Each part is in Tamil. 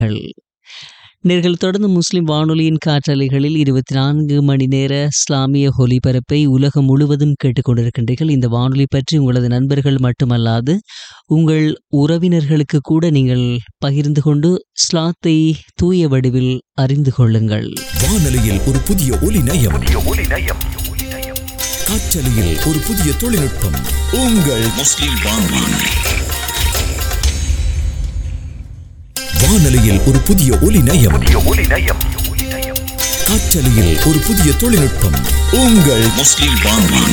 நேர்கள் தொடர்ந்து முஸ்லிம் வானொலியின் காற்றலைகளில் இருபத்தி நான்கு மணி நேர இஸ்லாமிய ஒலிபரப்பை உலகம் முழுவதும் கேட்டுக்கொண்டிருக்கின்றீர்கள் இந்த வானொலி பற்றி உங்களது நண்பர்கள் மட்டுமல்லாது உங்கள் உறவினர்களுக்கு கூட நீங்கள் பகிர்ந்து கொண்டு இஸ்லாத்தை தூய வடிவில் அறிந்து கொள்ளுங்கள் வானொலியில் ஒரு புதிய ஒலி நயம் காற்றலையில் ஒரு புதிய தொழில்நுட்பம் உங்கள் முஸ்லிம் வானொலி வானொலியில் ஒரு புதிய ஒலி நயம் காற்றலையில் ஒரு புதிய தொழில்நுட்பம் உங்கள் முஸ்லிம் வானொலி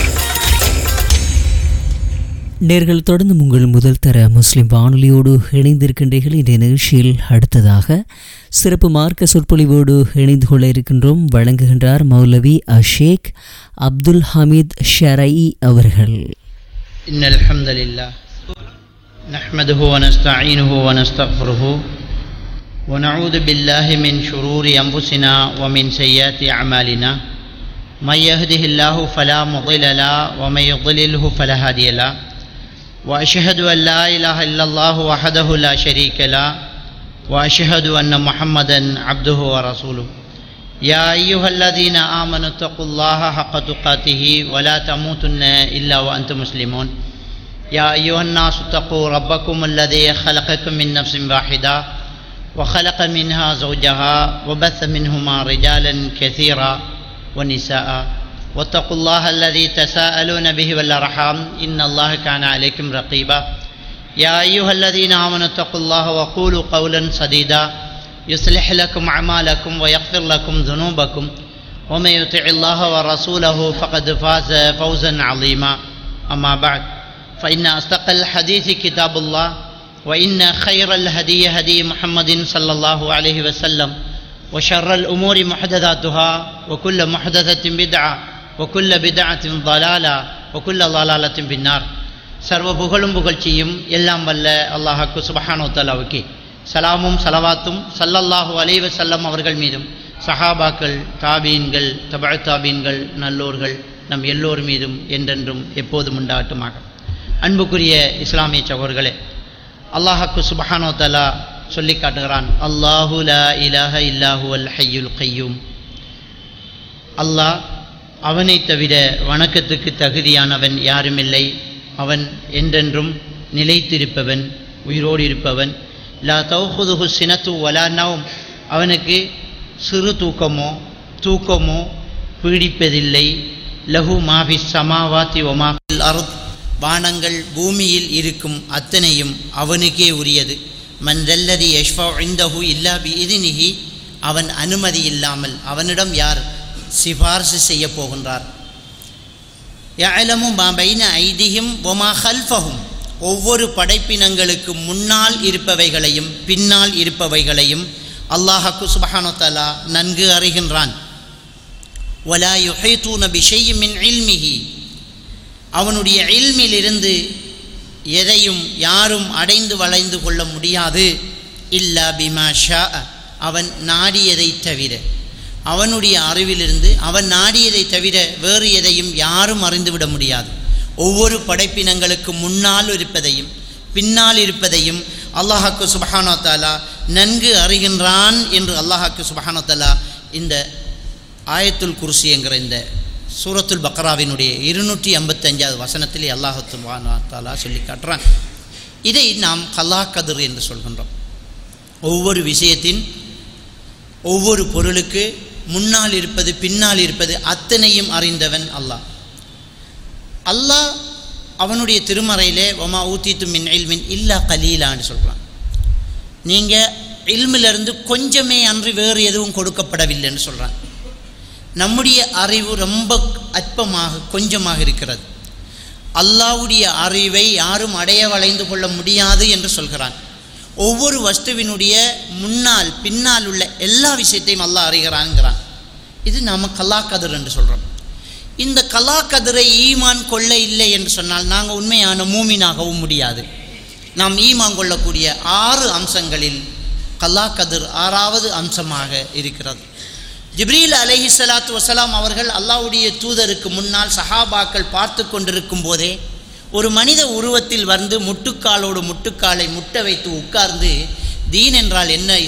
நேர்கள் தொடர்ந்து உங்கள் முதல் தர முஸ்லிம் வானொலியோடு இணைந்திருக்கின்றீர்கள் இன்றைய நிகழ்ச்சியில் அடுத்ததாக சிறப்பு மார்க்க சொற்பொழிவோடு இணைந்து கொள்ள இருக்கின்றோம் வழங்குகின்றார் மௌலவி அஷேக் அப்துல் ஹமீத் ஷரை அவர்கள் إن الحمد لله نحمده ونستعينه ونستغفره ونعوذ بالله من شرور أنفسنا ومن سيئات أعمالنا من يهده الله فلا مضل له ومن يضلله فلا هادي له وأشهد أن لا إله إلا الله وحده لا شريك له وأشهد أن محمدا عبده ورسوله يا أيها الذين آمنوا اتقوا الله حق تقاته ولا تموتن إلا وأنتم مسلمون يا أيها الناس اتقوا ربكم الذي خلقكم من نفس واحدة وخلق منها زوجها وبث منهما رجالا كثيرا ونساء واتقوا الله الذي تساءلون به والأرحام إن الله كان عليكم رقيبا يا أيها الذين آمنوا اتقوا الله وقولوا قولا سديدا يصلح لكم أعمالكم ويغفر لكم ذنوبكم ومن يطع الله ورسوله فقد فاز فوزا عظيما أما بعد فإن أصدق الحديث كتاب الله وإن خير الهدي هدي محمد صلى الله عليه وسلم وشر الأمور محدثاتها وكل محدثة بدعة وكل بدعة ضلالة وكل ضلالة في النار சர்வ புகழும் புகழ்ச்சியும் எல்லாம் வல்ல அல்லாஹாக்கு சுபஹானோ தலாவுக்கே சலாமும் சலவாத்தும் சல்லல்லாஹு அலைவ செல்லம் அவர்கள் மீதும் சஹாபாக்கள் தாபீன்கள் தபா தாபீன்கள் நல்லோர்கள் நம் எல்லோர் மீதும் என்றென்றும் எப்போதும் உண்டாகட்டுமாக அன்புக்குரிய இஸ்லாமிய சகோர்களே அல்லாஹாக்கு சுபஹானோ தலா சொல்லி காட்டுகிறான் அல்லாஹு லா இலாஹ இல்லாஹு அல் ஹையுல் கையூம் அல்லாஹ் அவனை தவிர வணக்கத்துக்கு தகுதியானவன் யாருமில்லை அவன் என்றென்றும் நிலைத்திருப்பவன் உயிரோடு இருப்பவன் லா தௌஹுதுஹு சினத்து வலா நவும் அவனுக்கு சிறு தூக்கமோ தூக்கமோ பீடிப்பதில்லை லஹு மாஃபி சமாவாத்தி ஒமாஃபில் அருத் வானங்கள் பூமியில் இருக்கும் அத்தனையும் அவனுக்கே உரியது மன்றல்லதி யஷ்ஃபா இந்தஹு இல்லா பி இதுனிஹி அவன் அனுமதி இல்லாமல் அவனிடம் யார் சிபார்சு செய்ய போகின்றார் யஅலமு மா பைன ஐதிஹிம் ஒமா ஹல்ஃபஹும் ஒவ்வொரு படைப்பினங்களுக்கு முன்னால் இருப்பவைகளையும் பின்னால் இருப்பவைகளையும் அல்லாஹக்கு சுபஹானு தலா நன்கு அறிகின்றான் வலா யுஹைத்தூன பிஷையும் மின் இல்மிஹி அவனுடைய இல்மிலிருந்து எதையும் யாரும் அடைந்து வளைந்து கொள்ள முடியாது இல்லா பிமா ஷா அவன் நாடியதை தவிர அவனுடைய அறிவிலிருந்து அவன் நாடியதை தவிர வேறு எதையும் யாரும் அறிந்துவிட முடியாது ஒவ்வொரு படைப்பினங்களுக்கு முன்னால் இருப்பதையும் பின்னால் இருப்பதையும் அல்லாஹாக்கு சுபஹானோ தாலா நன்கு அறிகின்றான் என்று அல்லாஹாக்கு சுபஹானோ தாலா இந்த ஆயத்துல் குர்சி என்கிற இந்த சூரத்துல் பக்ராவினுடைய இருநூற்றி ஐம்பத்தஞ்சாவது வசனத்திலே அல்லாஹு தாலா சொல்லி காட்டுறான் இதை நாம் கல்லா கதிர் என்று சொல்கின்றோம் ஒவ்வொரு விஷயத்தின் ஒவ்வொரு பொருளுக்கு முன்னால் இருப்பது பின்னால் இருப்பது அத்தனையும் அறிந்தவன் அல்லாஹ் அல்லாஹ் அவனுடைய திருமறையிலே ஒமா ஊத்தித்து மின் இல்மின் இல்லா கலீலான்னு சொல்கிறான் நீங்கள் இல்மிலிருந்து கொஞ்சமே அன்றி வேறு எதுவும் கொடுக்கப்படவில்லைன்னு சொல்கிறான் நம்முடைய அறிவு ரொம்ப அற்பமாக கொஞ்சமாக இருக்கிறது அல்லாவுடைய அறிவை யாரும் அடைய வளைந்து கொள்ள முடியாது என்று சொல்கிறான் ஒவ்வொரு வஸ்துவினுடைய முன்னால் பின்னால் உள்ள எல்லா விஷயத்தையும் அல்லாஹ் அறிகிறான்ங்கிறான் இது நாம் கலாக்கதிர் என்று சொல்கிறோம் இந்த கலாக்கதிரை ஈமான் கொள்ள இல்லை என்று சொன்னால் நாங்கள் உண்மையான மூமினாகவும் முடியாது நாம் ஈமான் கொள்ளக்கூடிய ஆறு அம்சங்களில் கலாக்கதிர் ஆறாவது அம்சமாக இருக்கிறது ஜிப்ரீல் அலஹி சலாத்து வசலாம் அவர்கள் அல்லாவுடைய தூதருக்கு முன்னால் சஹாபாக்கள் பார்த்து கொண்டிருக்கும் போதே ஒரு மனித உருவத்தில் வந்து முட்டுக்காலோடு முட்டுக்காலை முட்ட வைத்து உட்கார்ந்து தீன் என்றால் என்ன